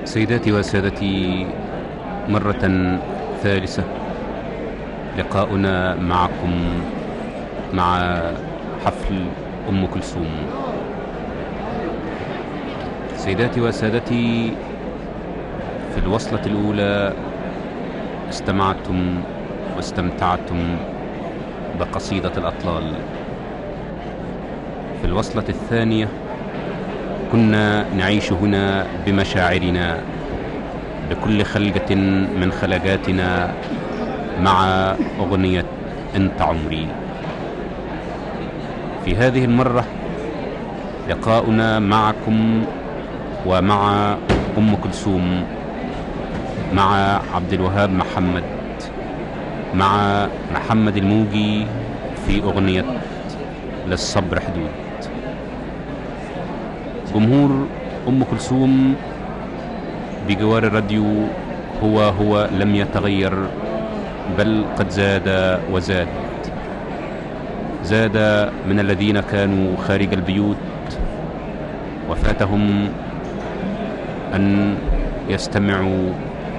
سيداتي وسادتي مرة ثالثة لقاؤنا معكم مع حفل أم كلثوم سيداتي وسادتي في الوصلة الأولى استمعتم واستمتعتم بقصيدة الأطلال في الوصلة الثانية كنا نعيش هنا بمشاعرنا بكل خلقة من خلقاتنا مع أغنية أنت عمري في هذه المرة لقاؤنا معكم ومع أم كلثوم مع عبد الوهاب محمد مع محمد الموجي في أغنية للصبر حدود جمهور أم كلثوم بجوار الراديو هو هو لم يتغير بل قد زاد وزاد زاد من الذين كانوا خارج البيوت وفاتهم أن يستمعوا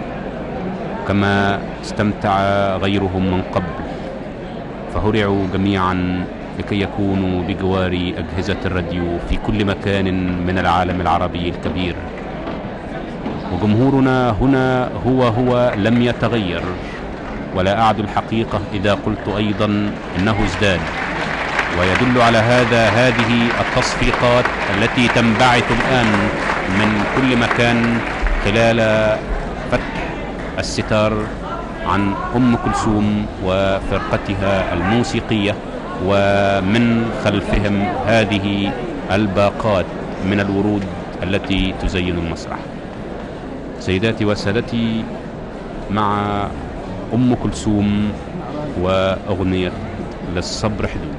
كما استمتع غيرهم من قبل فهرعوا جميعا لكي يكونوا بجوار أجهزة الراديو في كل مكان من العالم العربي الكبير وجمهورنا هنا هو هو لم يتغير ولا أعد الحقيقة إذا قلت أيضا إنه ازداد ويدل على هذا هذه التصفيقات التي تنبعث الآن من كل مكان خلال فتح الستار عن أم كلثوم وفرقتها الموسيقية ومن خلفهم هذه الباقات من الورود التي تزين المسرح سيداتي وسادتي مع أم كلثوم وأغنية للصبر حدود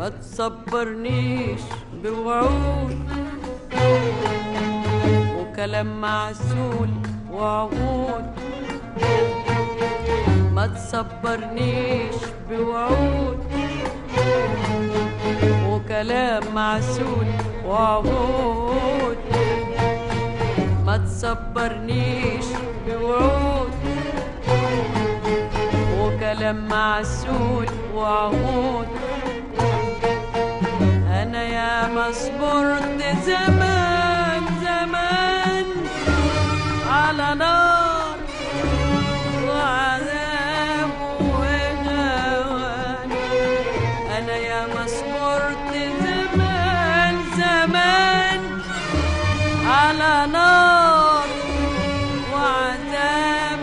ما تصبرنيش بوعود وكلام معسول وعهود ما تصبرنيش بوعود وكلام معسول وعهود ما تصبرنيش بوعود وكلام معسول وعهود انا يا ما صبرت زمان زمان على نار وعذاب وهوان انا يا ما صبرت زمان زمان على نار وعذاب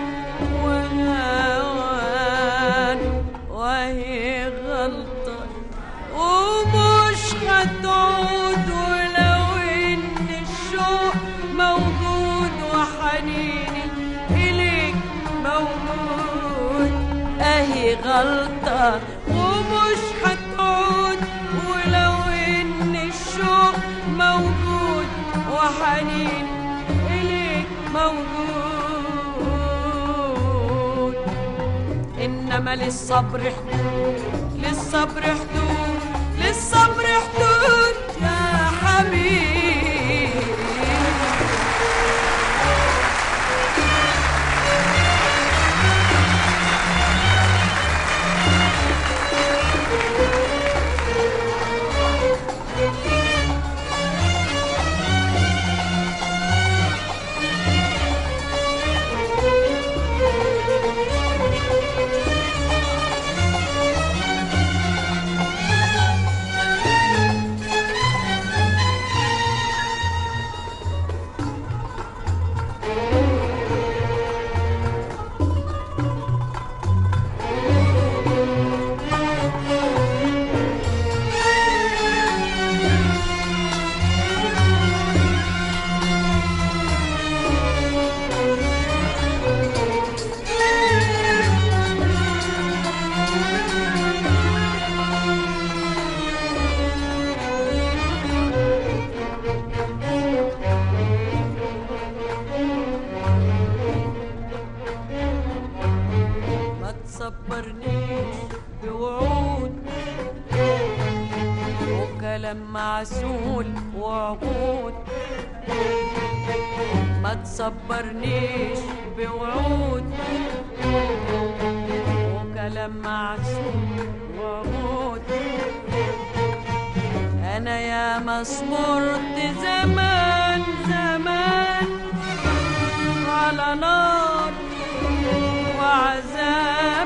وهوان وهي غلطة ومش هتعود ولو ان الشوق موجود وحنيني اليك موجود اهي غلطة ومش هتعود ولو ان الشوق موجود وحنيني اليك موجود انما للصبر حدود للصبر حدود للصبر حدود يا حبيبي ما تصبرنيش بوعود وكلام معسول وعقود ما تصبرنيش بوعود وكلام معسول وعقود انا يا ما صبرت زمان زمان على نار وعذاب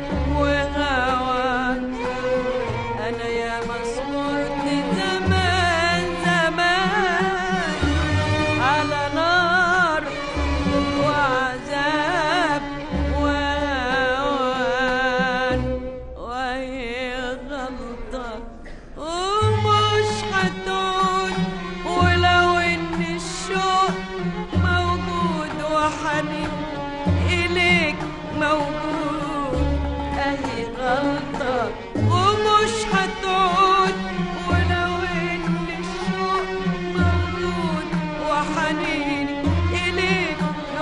وهوان انا يا مصبرت زمان زمان على نار وعذاب وهوان وهي غلطة ومش هتعود ولو ان الشوق موجود وحنين إليك موجود أهي غلطة ومش هتعود ولو إن الشوق موجود وحنين إليك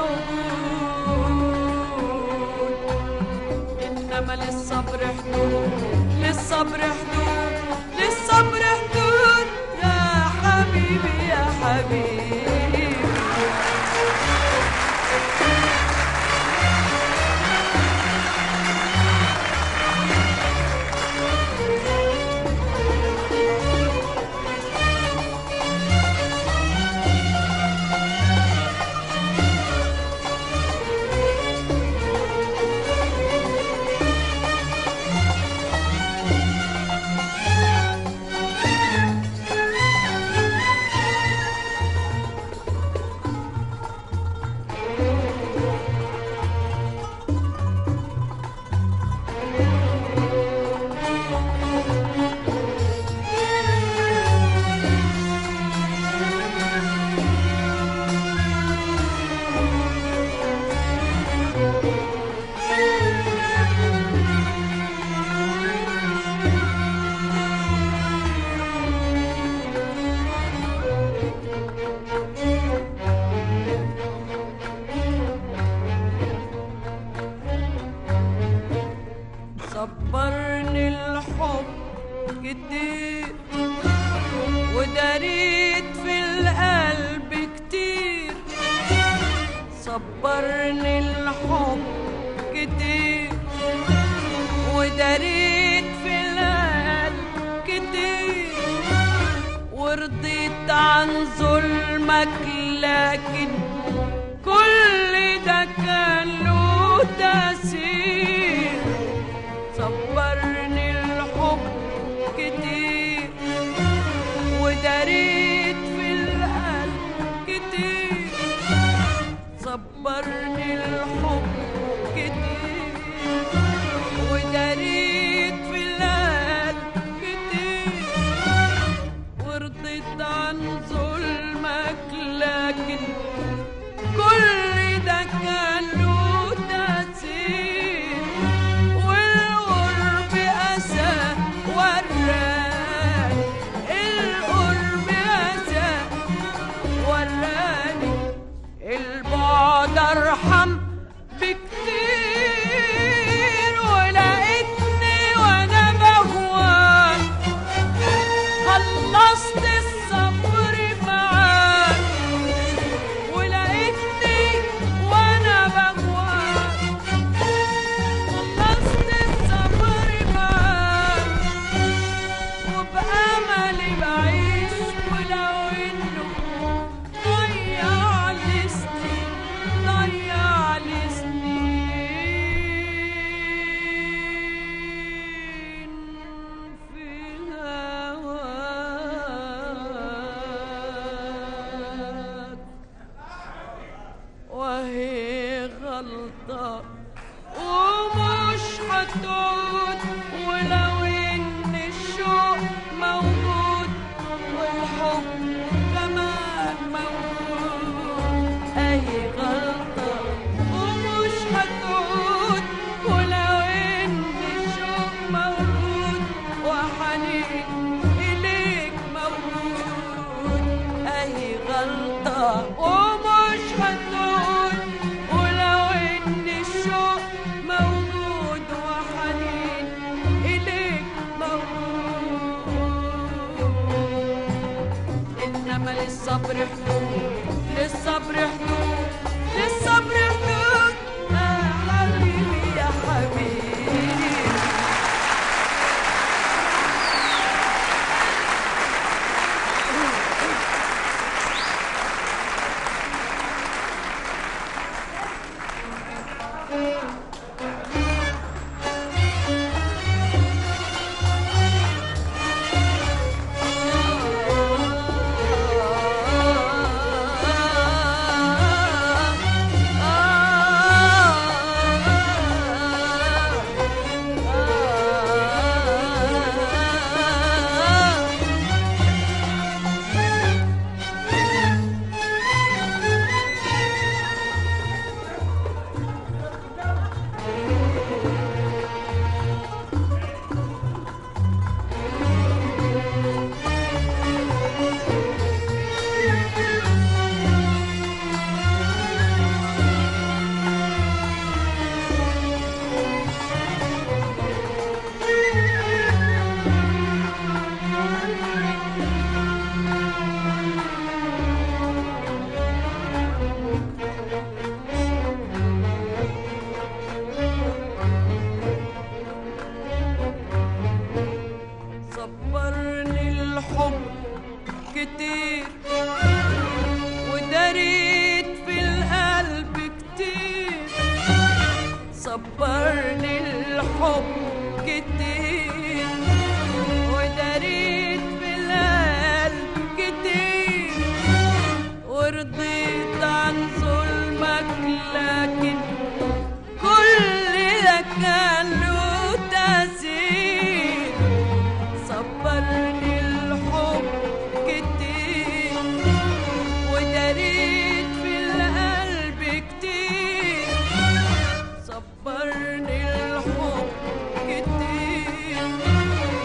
موجود إنما للصبر حدود للصبر حدود للصبر حدود يا حبيبي يا حبيبي صبرني الحب كتير وداريت في القلب كتير صبرني الحب كتير وداريت في القلب كتير ورضيت عن ظلمك لكن كل ده كان له تأثير صبرني الحب كتير وداريت في القلب كتير صبرني الحب كتير وداريت في القلب كتير ورضيت عن ظلمك لكن كل ده كان له تأثير والقرب أسى وراني القرب أسى وراني البعد أرحم بكتير ولقيتني وأنا بهواك خلصت الصبر معاك ولقيتني وانا بغواك خلصت الصبر معاك وبأملي بعيش ولو انه ضيع لي سنين ضيع لي سنين في هواك وهي غلطة ومش هتعود ولو ان الشوق موجود والحب كمان موجود اهي غلطة ومش هتعود ولو ان الشوق موجود وحنين اليك موجود اهي غلطة ومش هتعود ولو ان الشوق موجود وحنين اليك موجود انما للصبر حدود للصبر حدود للصبر حدود يا حبيبي يا حبيبي صبرني الحب كتير وداريت في القلب كتير صبرني الحب كتير وداريت في القلب كتير ورضيت عن ظلمك لكن كل ده كان له تأثير صبرني الحب كتير وداريت في القلب كتير صبرني الحب كتير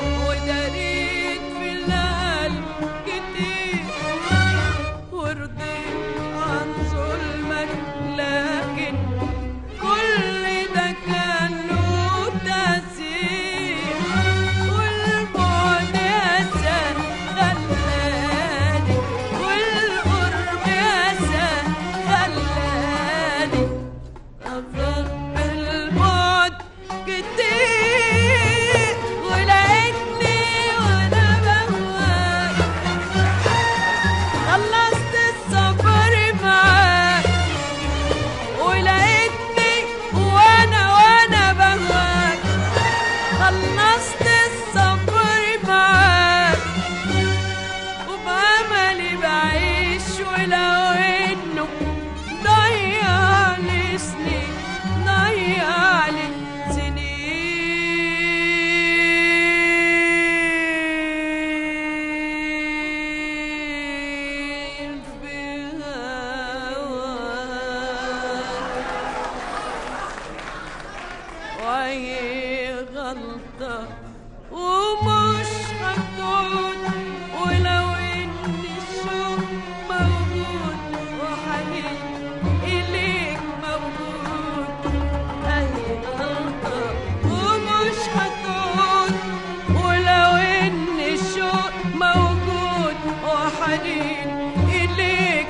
غلطة ومش هتعود ولو ان الشوق موجود وحنين اليك موجود اهي غلطة ومش هتعود ولو ان الشوق موجود وحنين اليك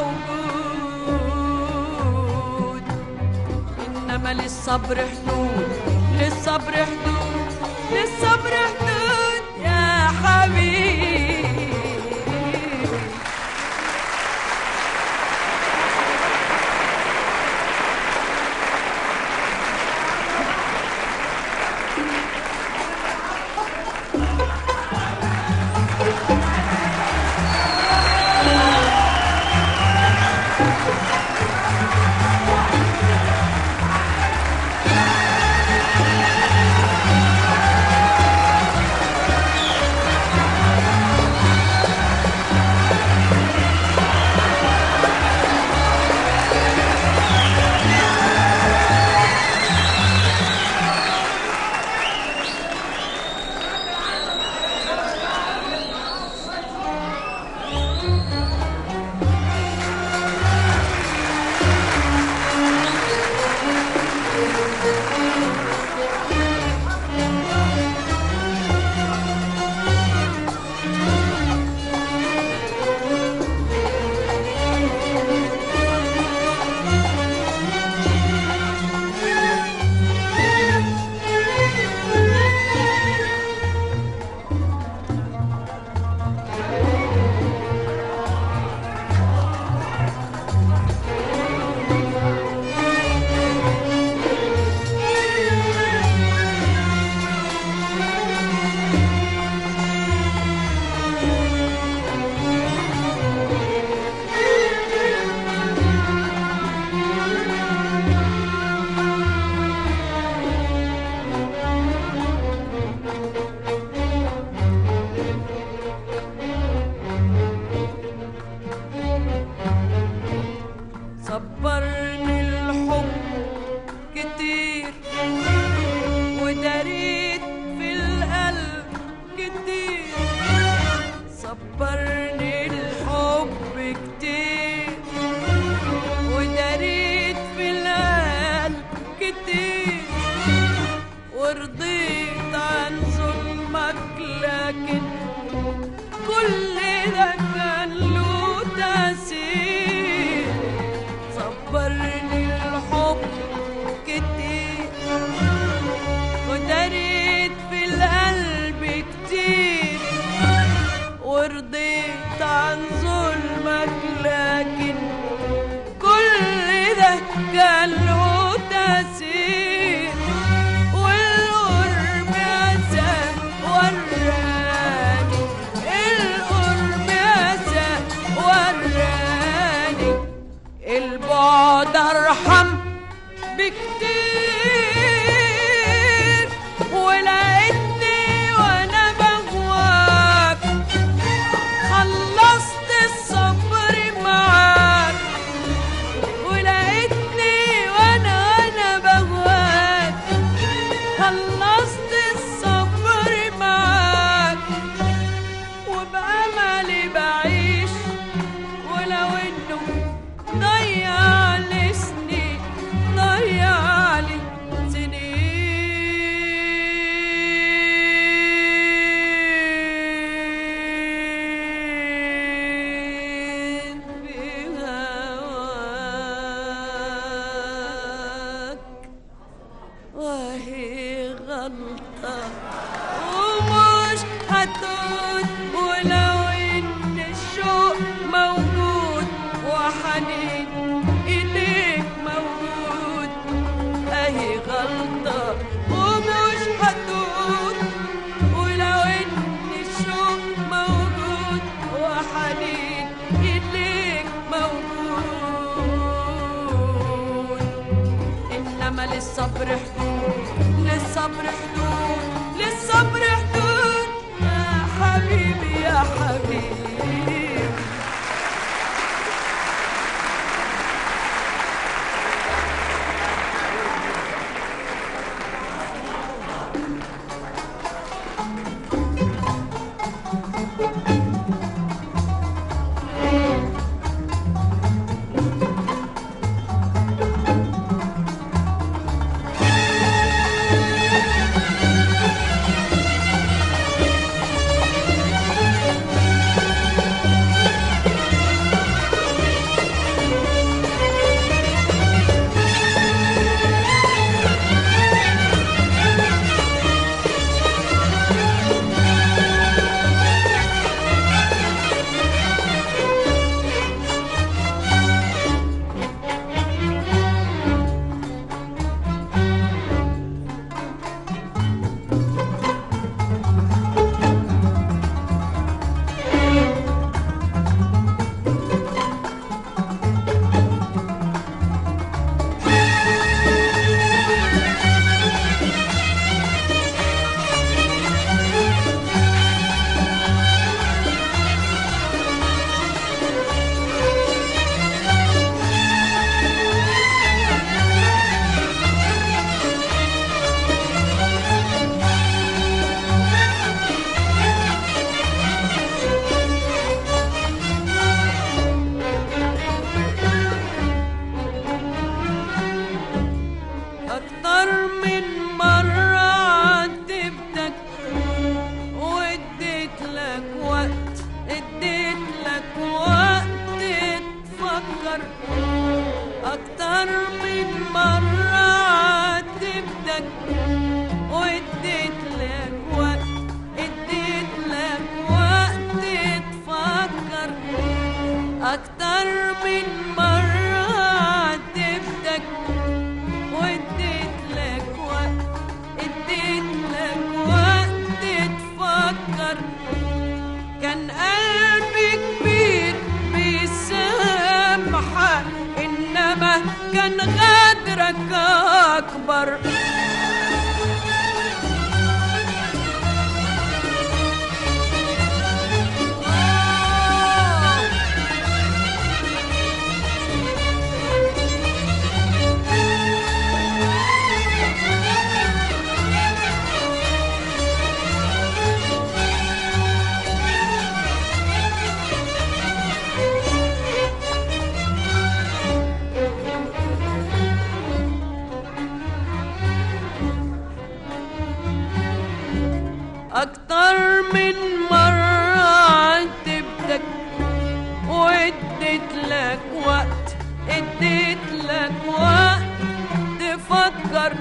موجود انما للصبر حدود للصبر حدود للصبر حدود يا حبيبي صبرني الحب كتير وداريت في القلب كتير صبرني الحب كتير وداريت في القلب كتير ورضيت عن ظلمك لكن كل ده كان له تأثير صبرني الحب كتير وداريت في القلب كتير ورضيت عن ظلمك لكن كل ده كان له تأثير والقرب أسى وراني القرب أسى وراني البعد أرحم بكتير ولقيتني وأنا بغواك خلصت الصبر معاك ولقيتني وأنا وأنا بغواك خلصت الصبر معاك وبأملي بعيش ولو إنه ضيع لي سنين ضيع لي سنين في هواك وهي غلطة ومش هتعود ولو إن الشوق موجود وحنين إليك موجود أهي غلطة ومش هتعود ولو إن الشوق موجود وحنين إليك موجود إنما للصبر حدود للصبر حدود للصبر حدود يا حبيبي يا حبيبي أكبر آه أكتر من مرة عاتبتك واديت لك وقت اديت لك وقت تفكر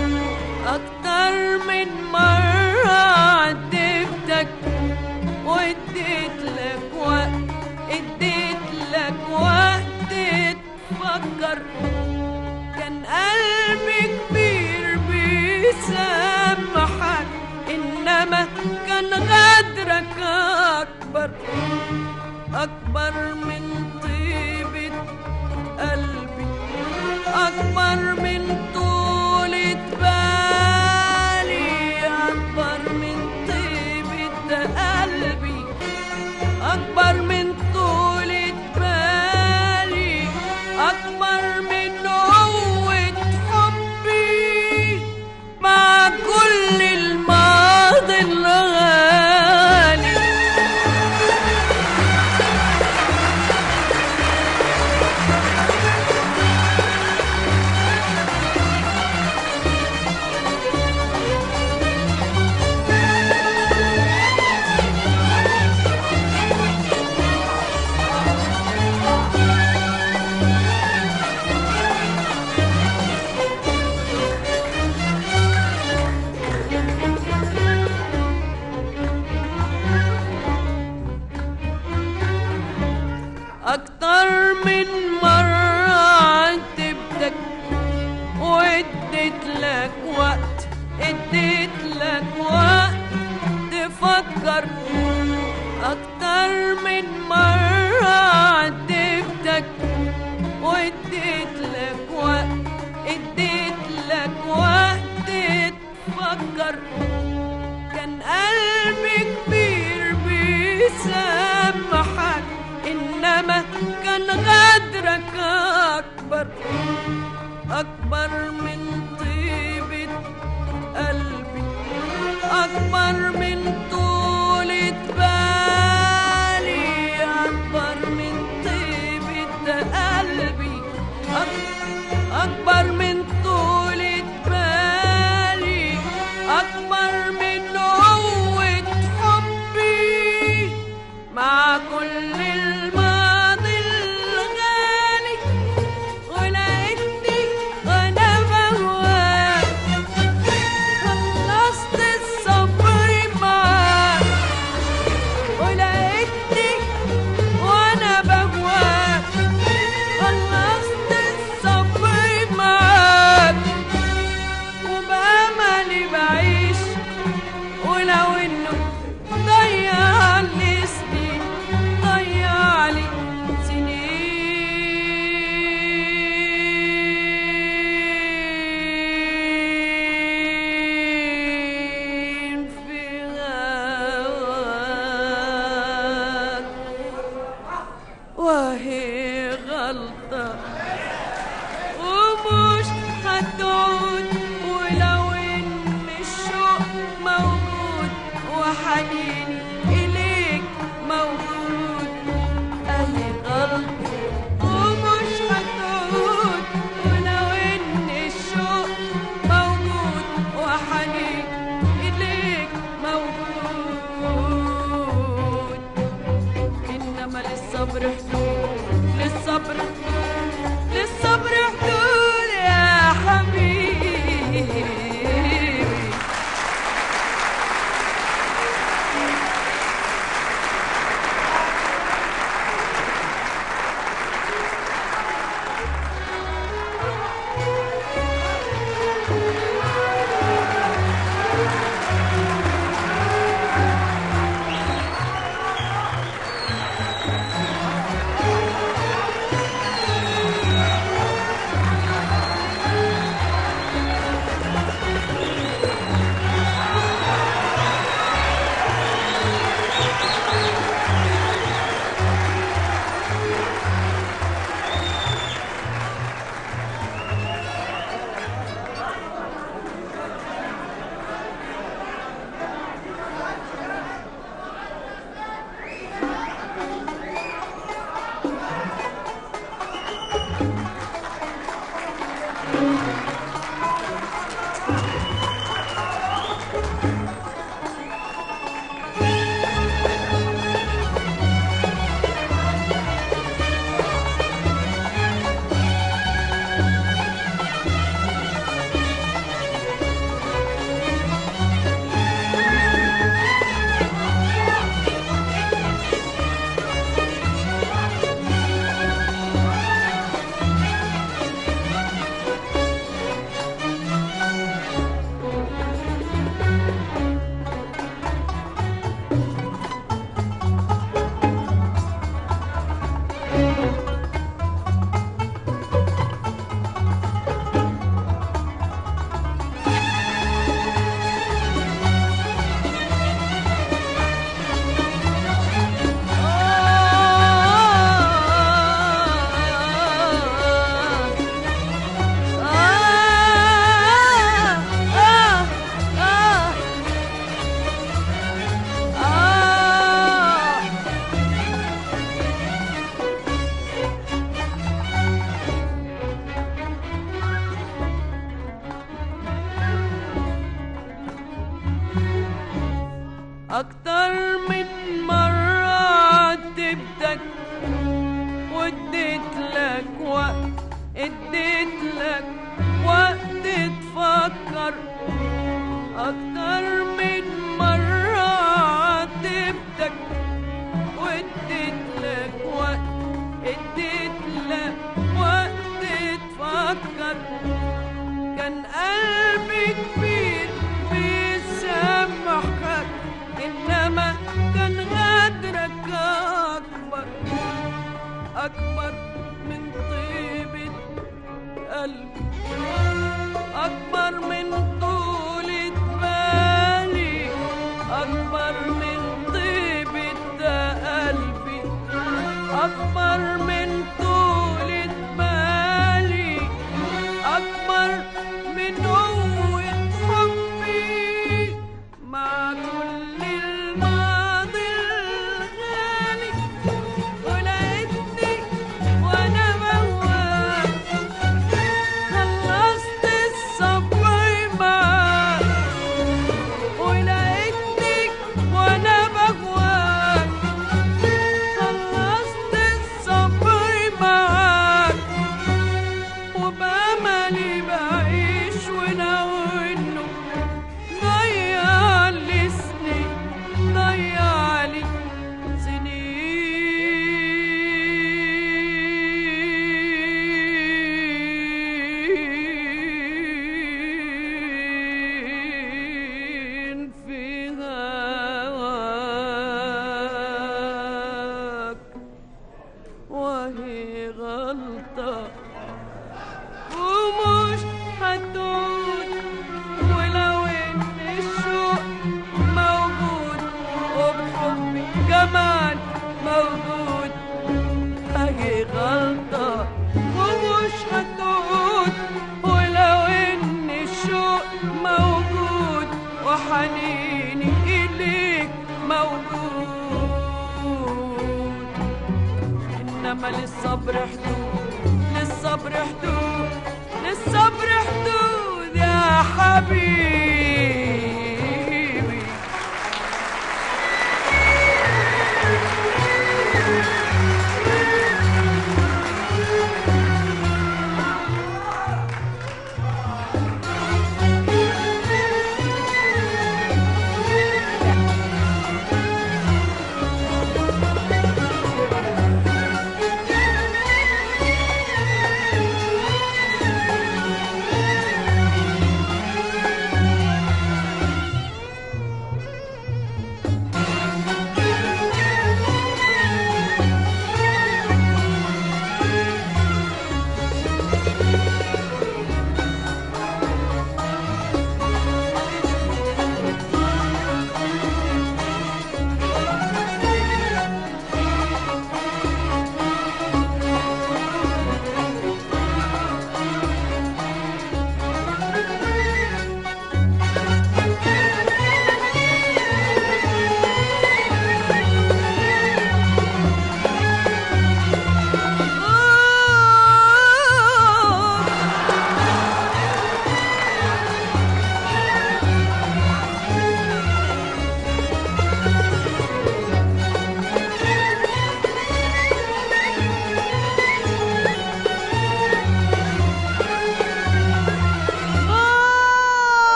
أكتر من مرة عاتبتك واديت لك وقت اديت لك وقت تفكر كان قلبي كبير بيسامحك انما كان غدرك اكبر اكبر من طيبة قلبي اكبر من طولة بالي اكبر من طيبة قلبي أكبر من طولة بالي أكبر من قوة حبي مع كل الماضي الغالي أكتر من مرة عاتبتك واديت لك وقت اديت لك وقت تفكر أكتر من مرة عاتبتك واديت لك وقت اديت لك وقت تفكر كان قلبي كبير بيسامحك انما كان غدرك اكبر اكبر من طيبة قلبي اكبر من طولة بالي اكبر من طيبة قلبي أك- اكبر من طولة بالي اكبر من قوة حبي مع كل الماضي الغالي ولقيتني وانا بهواك خلصت الصبر معاك ولقيتني وانا بهواك خلصت الصبر معاك وبأملي بعيش ولو انه ضيع لي سنين ضيع لي سنين في هواك وهي غلطة ومش هتعود ولو ان الشوق موجود وحنيني اليك موجود اهي غلطة ومش هتعود ولو ان الشوق موجود وحنيني اليك موجود إنما للصبر حدود للصبر للصبر حدود يا حبيبي أكتر من مرة عاتبتك واديت لك وقت اديت لك وقت تفكر أكتر من مرة عاتبتك واديت لك وقت اديت لك وقت تفكر كان قلبي كبير بيسامحك انما كان غدرك اكبر اكبر من طيبة قلبي اكبر من طولة بالي اكبر من طيبة قلبي اكبر من طولة بالي أكبر من قوة حبي مع كل الماضي الغالي ولقيتني وأنا بواك خلصت الصبر معاك ولقيتني وأنا بواك خلصت الصبر معاك وبأملي بعيش ولو إنه ضيع لي سنين ضيع لي سنين في هواك وهي غلطة ومش هتعود ولو ان الشوق موجود وبحبي كمان موجود اهي غلطة ومش هتعود ولو ان الشوق موجود وحنيني اليك موجود انما للصبر حدود للصبر حدود للصبر حدود يا حبيبي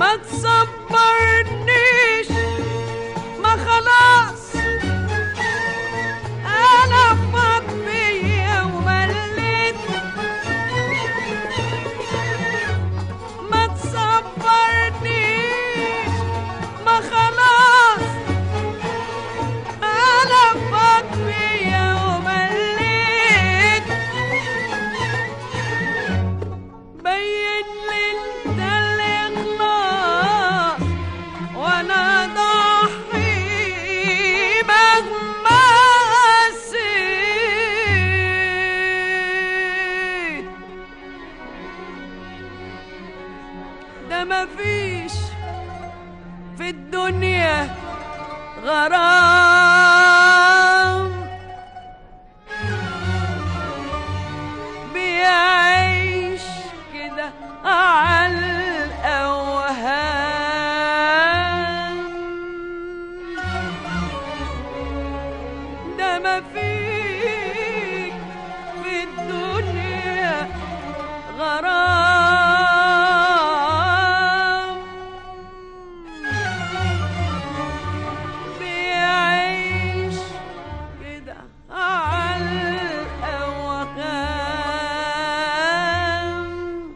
ما تصبرنيش ما خلاص انا فاض بيا ومليت ما تصبرنيش ما خلاص انا فاض بيا ومليت بين لي انت الاخلاص وانا ضحي مهما قسيت ده مفيش في الدنيا غرام بيعيش كده على الأوهام ده مفيش في الدنيا غرام بيعيش كده على الأوهام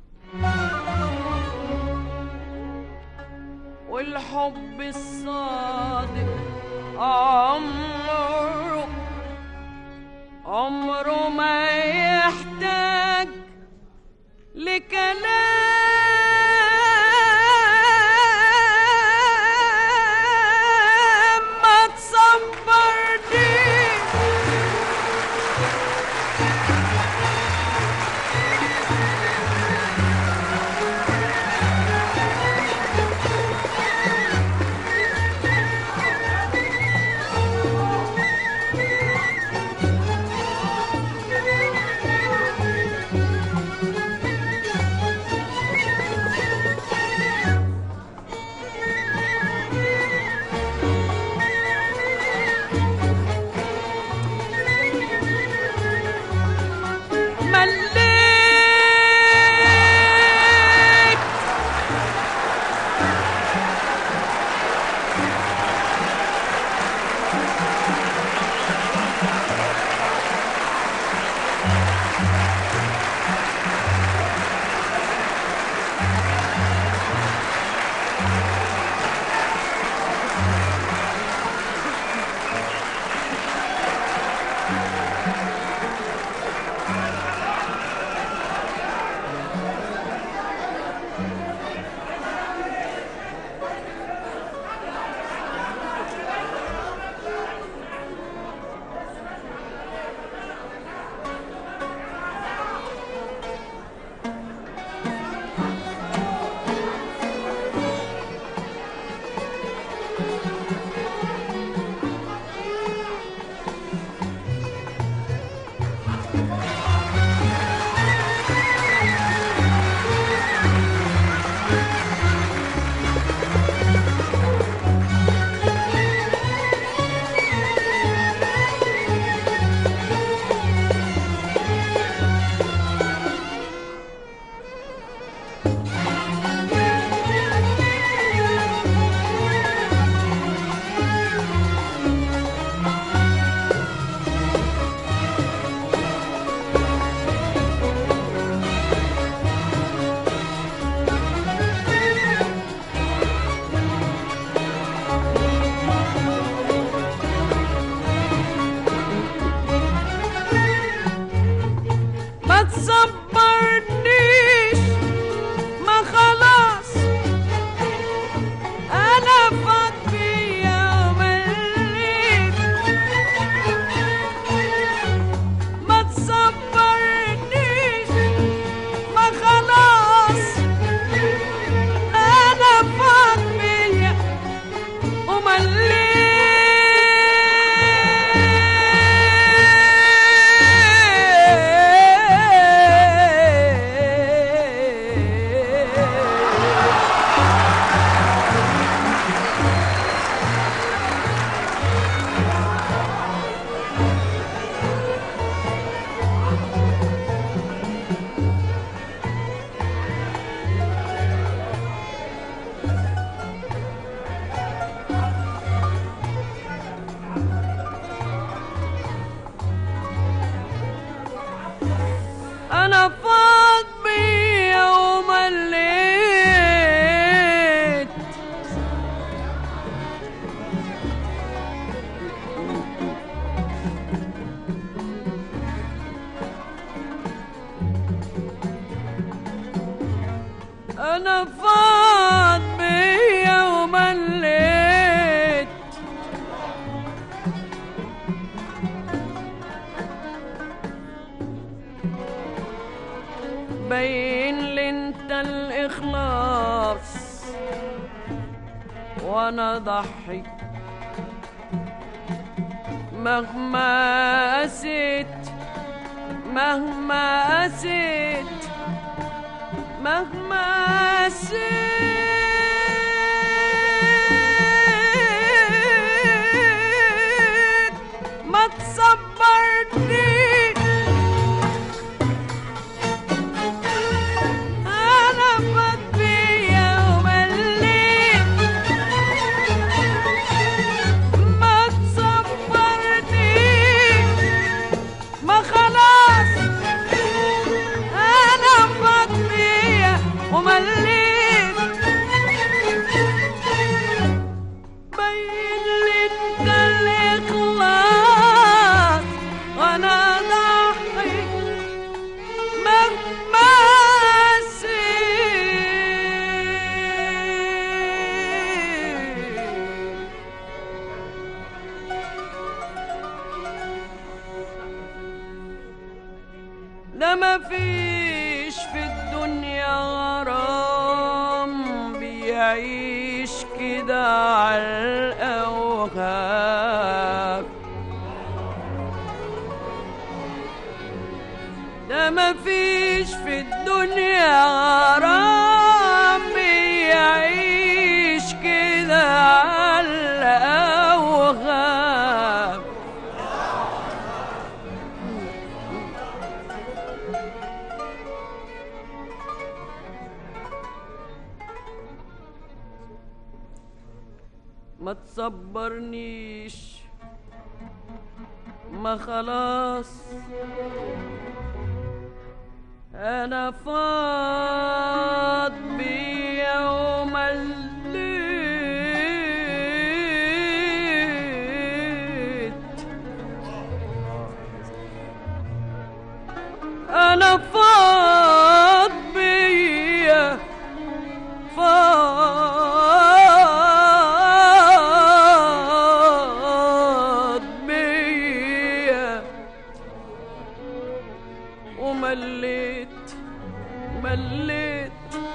والحب الصادق عمره عمره ما يحتاج لكلام ما تصبرنيش انا فاض بيا ومليت بين لي انت الاخلاص وانا ضحي مهما قسيت مهما قسيت مهما قسيت ما تصبرني انا فاض بيا ومليت ما تصبرني ما خلاص انا فاض بيا ومليت بين لي انت الاخلاص وانا ضحي مهما سيت ده ما فيش في الدنيا غرام بيعيش كده على الأوهام ده ما فيش في الدنيا غرام بيعيش كده على الأوهام ما تصبرنيش ما خلاص انا فاض بيا ومليت انا فاض بيا فاض بيا ومليت مليت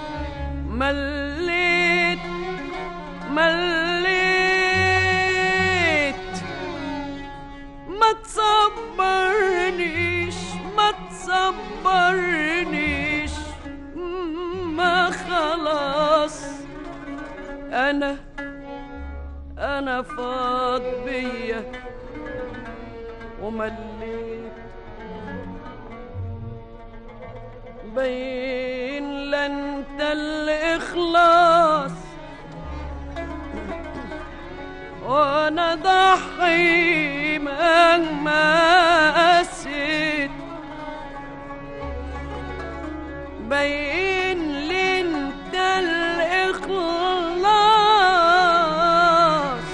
مليت مليت ما تصبرنيش ما تصبرنيش ما خلاص انا انا فاض بيا ومليت بين لنت الإخلاص وأنا ضحي مهما قسيت بين لنت الإخلاص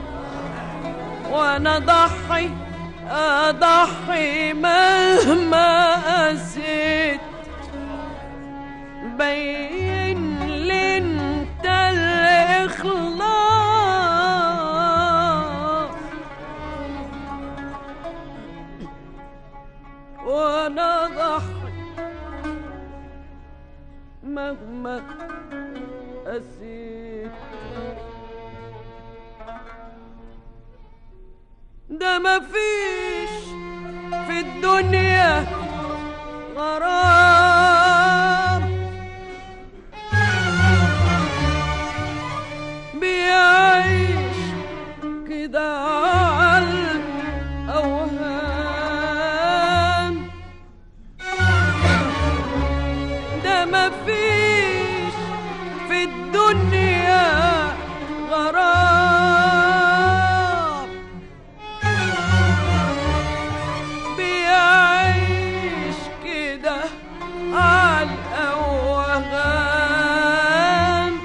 وأنا ضحي أضحي مهما قسيت بين لي انت الاخلاص وانا ضحي مهما قسيت ده مفيش في الدنيا غرام بيعيش كده على الأوهام ده مفيش في الدنيا غرام بيعيش كده على الأوهام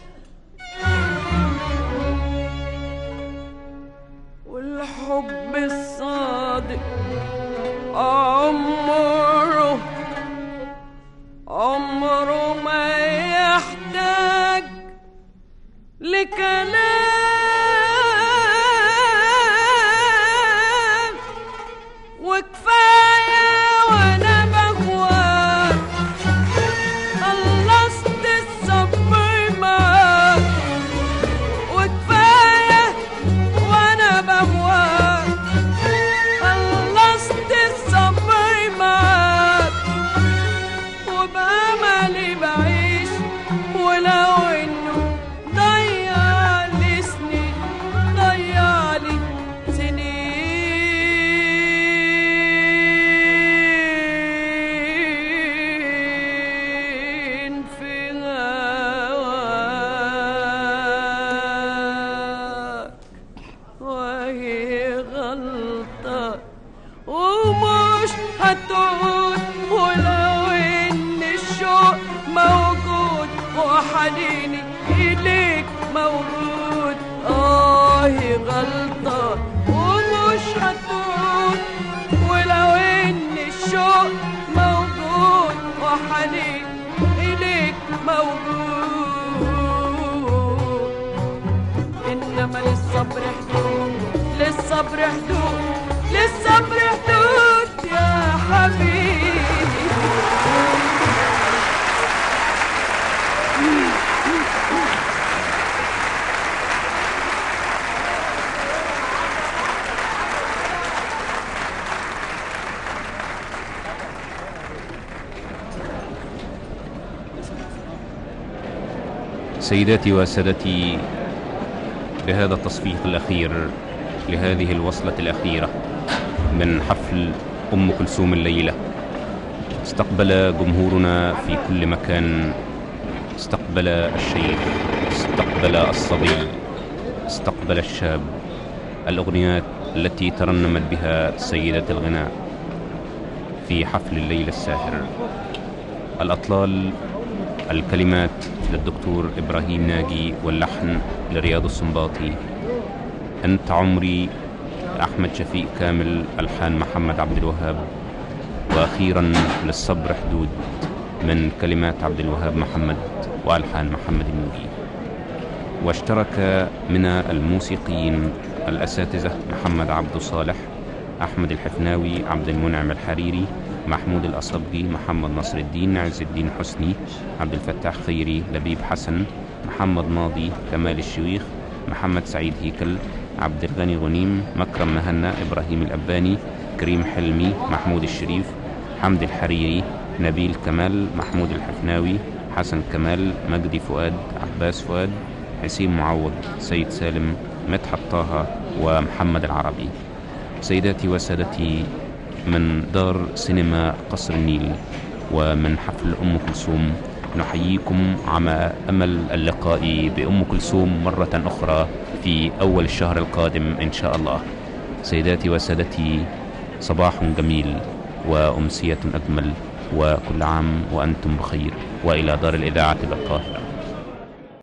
والحب الصادق عمره عمره ما يحلى لكلام وكفاية وانا بهواك خلصت الصبر معاك وكفاية وانا بهواك خلصت الصبر معاك وبأملي بعيش ولو انه ضيع لي سنين ضيع لي سنين في هواك وهي غلطة ومش هتعود ولو ان الشوق موجود وحنيني اليك موجود اه هي غلطة ومش هتعود ولو ان الشوق موجود وحنين اليك موجود انما للصبر حدود للصبر حدود للصبر حدود يا حبيبي سيداتي وسادتي بهذا التصفيق الأخير لهذه الوصلة الأخيرة من حفل أم كلثوم الليلة استقبل جمهورنا في كل مكان استقبل الشيخ استقبل الصبي استقبل الشاب الأغنيات التي ترنمت بها سيدة الغناء في حفل الليل الساهر الأطلال الكلمات للدكتور إبراهيم ناجي واللحن لرياض السنباطي أنت عمري أحمد شفيق كامل ألحان محمد عبد الوهاب وأخيرا للصبر حدود من كلمات عبد الوهاب محمد وألحان محمد النوبي واشترك من الموسيقيين الأساتذة محمد عبد صالح أحمد الحفناوي عبد المنعم الحريري محمود الأصبجي محمد نصر الدين عز الدين حسني عبد الفتاح خيري لبيب حسن محمد ماضي كمال الشويخ محمد سعيد هيكل عبد الغني غنيم مكرم مهنا إبراهيم الأباني كريم حلمي محمود الشريف حمد الحريري نبيل كمال محمود الحفناوي حسن كمال مجدي فؤاد عباس فؤاد حسين معوض سيد سالم مدحت طه ومحمد العربي سيداتي وسادتي من دار سينما قصر النيل ومن حفل أم كلثوم نحييكم على أمل اللقاء بأم كلثوم مرة أخرى في أول الشهر القادم إن شاء الله سيداتي وسادتي صباح جميل وأمسية أجمل وكل عام وأنتم بخير وإلى دار الإذاعة بالقاهرة